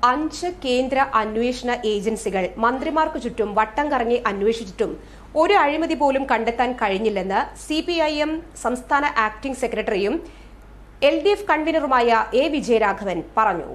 അഞ്ച് കേന്ദ്ര അന്വേഷണ ഏജൻസികൾ മന്ത്രിമാർക്ക് ചുറ്റും വട്ടം കറങ്ങി അന്വേഷിച്ചിട്ടും ഒരു അഴിമതി പോലും കണ്ടെത്താൻ കഴിഞ്ഞില്ലെന്ന് സി പി ഐ എം സംസ്ഥാന ആക്ടിംഗ് സെക്രട്ടറിയും എൽ ഡി എഫ് കൺവീനറുമായ എ വിജയരാഘവൻ പറഞ്ഞു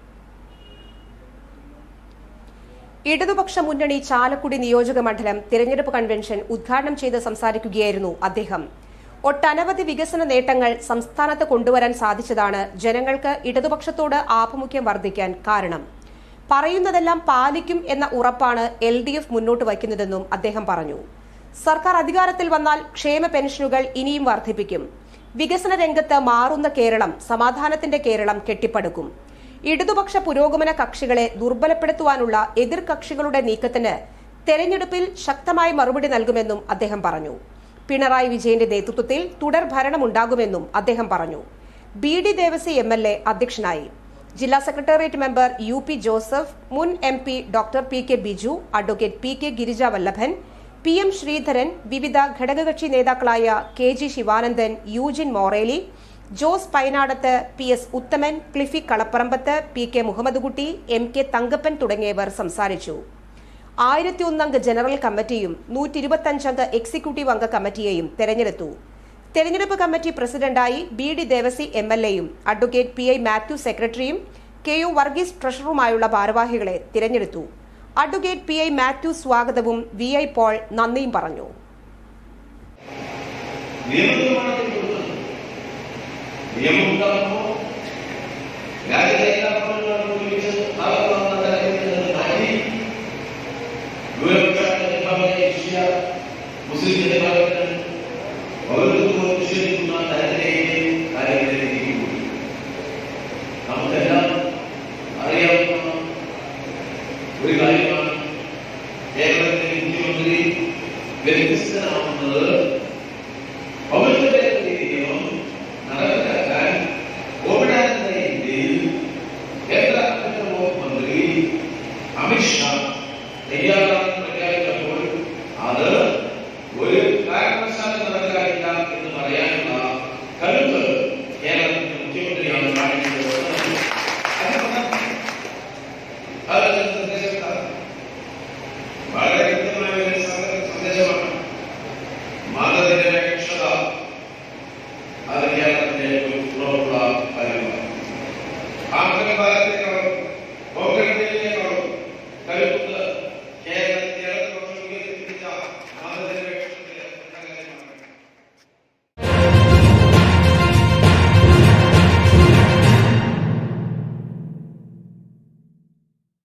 ഇടതുപക്ഷ മുന്നണി ചാലക്കുടി നിയോജക മണ്ഡലം തിരഞ്ഞെടുപ്പ് കൺവെൻഷൻ ഉദ്ഘാടനം ചെയ്ത് സംസാരിക്കുകയായിരുന്നു അദ്ദേഹം ഒട്ടനവധി വികസന നേട്ടങ്ങൾ സംസ്ഥാനത്ത് കൊണ്ടുവരാൻ സാധിച്ചതാണ് ജനങ്ങൾക്ക് ഇടതുപക്ഷത്തോട് ആഭിമുഖ്യം വർദ്ധിക്കാൻ കാരണം പറയുന്നതെല്ലാം പാലിക്കും എന്ന ഉറപ്പാണ് എൽ ഡി എഫ് മുന്നോട്ട് വയ്ക്കുന്നതെന്നും അദ്ദേഹം പറഞ്ഞു സർക്കാർ അധികാരത്തിൽ വന്നാൽ ക്ഷേമ പെൻഷനുകൾ ഇനിയും വർദ്ധിപ്പിക്കും വികസന രംഗത്ത് മാറുന്ന കേരളം സമാധാനത്തിന്റെ കേരളം കെട്ടിപ്പടുക്കും ഇടതുപക്ഷ പുരോഗമന കക്ഷികളെ ദുർബലപ്പെടുത്തുവാനുള്ള എതിർ കക്ഷികളുടെ നീക്കത്തിന് തെരഞ്ഞെടുപ്പിൽ ശക്തമായ മറുപടി നൽകുമെന്നും അദ്ദേഹം പറഞ്ഞു പിണറായി വിജയന്റെ നേതൃത്വത്തിൽ തുടർ ഭരണമുണ്ടാകുമെന്നും അദ്ദേഹം പറഞ്ഞു B D Devasi M L A അധ്യക്ഷനായി ജില്ലാ secretariat member U P Joseph മുൻ M P doctor P K Biju advocate P K Girija Vallabhan P M Sreedharan വിവിധ ഘടകകക്ഷി നേതാക്കളായ K G Sivanandan Eugene Moreli Jose Painadath P S Uthaman Cliffy Kalaparambath P K Muhammadkutty M K Thankappan തുടങ്ങിയവർ സംസാരിച്ചു ആയിരത്തി ഒന്നംഗ ജനറൽ കമ്മിറ്റിയും നൂറ്റി ഇരുപത്തഞ്ചംഗ എക്സിക്യൂട്ടീവ് അംഗ കമ്മിറ്റിയെയും തെരഞ്ഞെടുത്തു തെരഞ്ഞെടുപ്പ് കമ്മിറ്റി പ്രസിഡന്റായി B D Devasi M L എയും അഡ്വക്കേറ്റ് പി ഐ മാത്യു സെക്രട്ടറിയും കെ യു വർഗീസ് ട്രഷററുമായുള്ള ഭാരവാഹികളെ തിരഞ്ഞെടുത്തു അഡ്വക്കേറ്റ് പി ഐ മാത്യു സ്വാഗതവും വി ഐ പോൾ നന്ദിയും പറഞ്ഞു നിയമനിർമ്മാണത്തിൽ കൊടുത്തത് നിയമം ഉണ്ടാകുമ്പോൾ രാജ്യത്തെ എല്ലാ പൗരന്മാരും ഒരുമിച്ച് ആളുകളാണ് കാര്യത്തിൽ മാറ്റി ന്യൂനപക്ഷ മുസ്ലിം ജനവിഭാഗത്തിന് പൗരത്വം നിഷേധിക്കുന്ന തരത്തിലേക്ക്